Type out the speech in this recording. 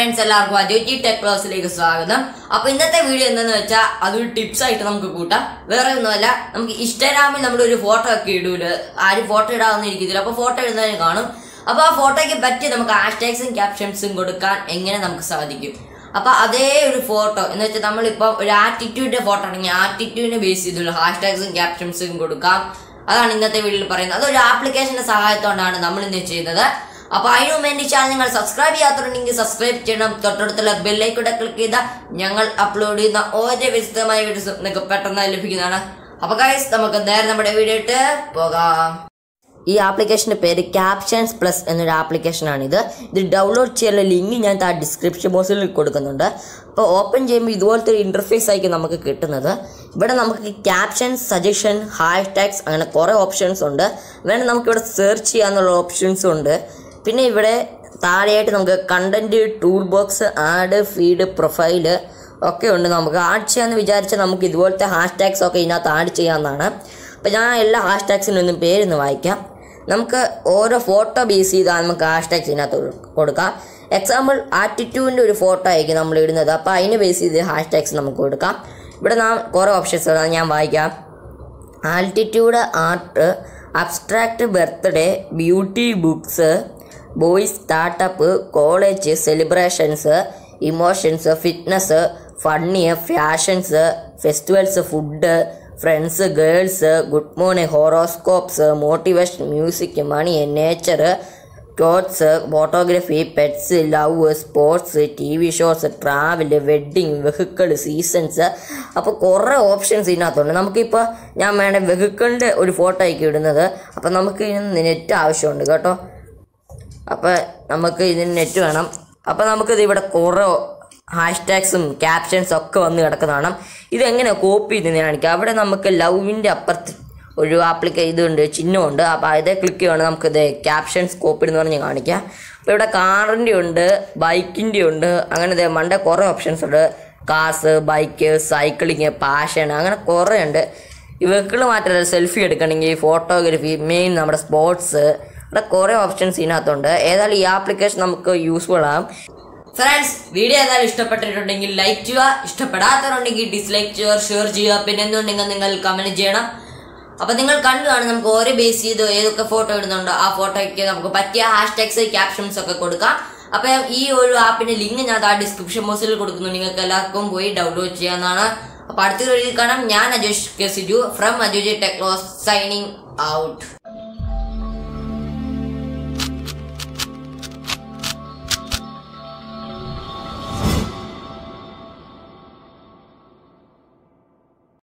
friends എല്ലാവർക്കും അജോജി tech ക്ലാസ്സിലേക്ക് സ്വാഗതം അപ്പൊ ഇന്നത്തെ വീഡിയോ എന്താന്ന് വെച്ചാൽ അതൊരു ടിപ്സ് ആയിട്ട് നമുക്ക് കൂട്ടാം വേറെ ഒന്നുമല്ല നമുക്ക് ഇൻസ്റ്റാഗ്രാമിൽ നമ്മൾ ഒരു ഫോട്ടോ ഒക്കെ ഇടൂല് ആരും ഫോട്ടോ ഇടാവുന്ന ഇരിക്കത്തില്ല അപ്പൊ ഫോട്ടോ ഇടുന്നതിന് കാണും അപ്പൊ ആ ഫോട്ടോയ്ക്ക് പറ്റി നമുക്ക് ഹാഷ്ടാഗ്സും ക്യാപ്ഷൻസും കൊടുക്കാൻ എങ്ങനെ നമുക്ക് സാധിക്കും അപ്പൊ അതേ ഒരു ഫോട്ടോ എന്ന് വെച്ചാൽ നമ്മളിപ്പോ ഒരു ആറ്റിറ്റ്യൂഡിന്റെ ഫോട്ടോ ആണെങ്കിൽ ആറ്റിറ്റ്യൂഡിനെ ബേസ് ചെയ്തുള്ള ഹാഷ്ടാഗ്സും ക്യാപ്ഷൻസും കൊടുക്കാം അതാണ് ഇന്നത്തെ വീഡിയോയിൽ പറയുന്നത് അതൊരു ആപ്ലിക്കേഷന്റെ സഹായത്തോടാണ് നമ്മൾ ഇന്ന് ചെയ്യുന്നത് അപ്പൊ അതിനു മുമ്പ് എന്റെ ചാനൽ നിങ്ങൾ സബ്സ്ക്രൈബ് ചെയ്യാത്തുണ്ടെങ്കിൽ സബ്സ്ക്രൈബ് ചെയ്യണം തൊട്ടടുത്തുള്ള ബെല്ലൈക്കൂടെ ക്ലിക്ക് ചെയ്താൽ ഞങ്ങൾ അപ്ലോഡ് ചെയ്യുന്ന ഓരോ വിശദമായ വീഡിയോസ് നിങ്ങൾക്ക് പെട്ടെന്ന് ലഭിക്കുന്നതാണ് അപ്പൊ ഗൈസ് നമുക്ക് നേരെ നമ്മുടെ വീഡിയോ ഇട്ട് പോകാം ഈ ആപ്ലിക്കേഷന്റെ പേര് ക്യാപ്ഷൻസ് പ്ലസ് എന്നൊരു ആപ്ലിക്കേഷനാണിത് ഇത് ഡൗൺലോഡ് ചെയ്യാനുള്ള ലിങ്ക് ഞാൻ താ ഡിസ്ക്രിപ്ഷൻ ബോക്സിൽ കൊടുക്കുന്നുണ്ട് അപ്പോൾ ഓപ്പൺ ചെയ്യുമ്പോൾ ഇതുപോലത്തെ ഒരു ഇൻ്റർഫേസ് ആയിരിക്കും നമുക്ക് കിട്ടുന്നത് ഇവിടെ നമുക്ക് ക്യാപ്ഷൻസ് സജഷൻ ഹാഷ്ടാഗ്സ് അങ്ങനെ കുറേ ഓപ്ഷൻസ് ഉണ്ട് വേണമെങ്കിൽ നമുക്കിവിടെ സെർച്ച് ചെയ്യാന്നുള്ള ഓപ്ഷൻസും ഉണ്ട് പിന്നെ ഇവിടെ താഴെയായിട്ട് നമുക്ക് content tool box add feed profile ഒക്കെ ഉണ്ട് നമുക്ക് ആഡ് ചെയ്യാമെന്ന് വിചാരിച്ചാൽ നമുക്ക് ഇതുപോലത്തെ ഹാഷ്ടാഗ്സ് ഒക്കെ ഇതിനകത്ത് ആഡ് ചെയ്യാവുന്നതാണ് അപ്പോൾ ഞാൻ എല്ലാ ഹാഷ്ടാഗ്സിനും ഒന്നും പേരൊന്ന് വായിക്കാം നമുക്ക് ഓരോ ഫോട്ടോ ബേസ് ചെയ്താൽ നമുക്ക് ഹാഷ്ടാഗ്സ് ഇതിനകത്ത് കൊടുക്കാം എക്സാമ്പിൾ ആറ്റിറ്റ്യൂഡിൻ്റെ ഒരു ഫോട്ടോ ആയിരിക്കും നമ്മൾ ഇടുന്നത് അപ്പോൾ അതിന് ബേസ് ചെയ്ത് ഹാഷ്ടാഗ്സ് നമുക്ക് കൊടുക്കാം ഇവിടെ നാം കുറേ ഓപ്ഷൻസ് ഞാൻ വായിക്കാം altitude art abstract birthday beauty books boys startup college celebrations emotions fitness funny fashions festivals food friends girls good morning horoscopes motivation music money nature clothes photography pets love sports T V shows travel wedding vehicle seasons അപ്പോൾ കുറേ options ഇതിനകത്തുണ്ട് നമുക്കിപ്പോൾ ഞാൻ വേണേൽ വെഹിക്കിളിൻ്റെ ഒരു photo ആയിരിക്കും ഇടുന്നത് അപ്പോൾ നമുക്ക് ഇതിന് നെറ്റ് ആവശ്യമുണ്ട് കേട്ടോ അപ്പോൾ നമുക്ക് ഇതിന് നെറ്റ് വേണം അപ്പോൾ നമുക്കിത് ഇവിടെ കുറേ ഹാഷ്ടാഗ്സും ക്യാപ്ഷൻസും ഒക്കെ വന്ന് കിടക്കുന്നതാണ് ഇതെങ്ങനെ കോപ്പി ചെയ്ത് കാണിക്കുക അവിടെ നമുക്ക് ലവിൻ്റെ അപ്പുറത്ത് ഒരു ആപ്ലിക്ക ഇതുണ്ട് ചിഹ്നമുണ്ട് അപ്പോൾ അതേ ക്ലിക്ക് ചെയ്യണം നമുക്കിത് ക്യാപ്ഷൻസ് കോപ്പി എന്ന് പറഞ്ഞ് കാണിക്കാം അപ്പോൾ ഇവിടെ കാറിൻ്റെ ഉണ്ട് ബൈക്കിൻ്റെ ഉണ്ട് അങ്ങനെ ദേ മണ്ട കുറേ ഓപ്ഷൻസ് ഉണ്ട് കാസ് ബൈക്ക് സൈക്ലിങ് പാഷൻ അങ്ങനെ കുറേ ഉണ്ട് ഈ വെഹിക്കിൾ മാത്രമല്ല സെൽഫി എടുക്കണമെങ്കിൽ ഫോട്ടോഗ്രാഫി മെയിൻ നമ്മുടെ സ്പോർട്സ് ഇവിടെ കുറേ ഓപ്ഷൻസ് ഇതിനകത്തുണ്ട് ഏതായാലും ഈ ആപ്ലിക്കേഷൻ നമുക്ക് യൂസ്ഫുൾ ആകും ഫ്രണ്ട്സ് വീഡിയോ ഏതായാലും ഇഷ്ടപ്പെട്ടിട്ടുണ്ടെങ്കിൽ ലൈക്ക് ചെയ്യുക ഇഷ്ടപ്പെടാത്തവരുണ്ടെങ്കിൽ ഡിസ്ലൈക്ക് ചെയ്യുക ഷെയർ ചെയ്യുക പിന്നെ എന്തുണ്ടെങ്കിൽ നിങ്ങൾ കമന്റ് ചെയ്യണം അപ്പൊ നിങ്ങൾ കണ്ടു കാണും നമുക്ക് ഓരോ ബേസ് ചെയ്ത് ഏതൊക്കെ ഫോട്ടോ ഇടുന്നുണ്ടോ ആ ഫോട്ടോയ്ക്ക് നമുക്ക് പറ്റിയ ഹാഷ്ടാഗ്സ് ക്യാപ്ഷൻസ് ഒക്കെ കൊടുക്കാം അപ്പൊ ഈ ഒരു ആപ്പിന്റെ ലിങ്ക് ഞാൻ ആ ഡിസ്ക്രിപ്ഷൻ ബോക്സിൽ കൊടുക്കുന്നു നിങ്ങൾക്ക് എല്ലാവർക്കും പോയി ഡൗൺലോഡ് ചെയ്യാവുന്നതാണ് അപ്പൊ അടുത്ത വീഡിയോയിൽ കാണാം ഞാൻ Ajosh K Siju from Ajoji technos signing out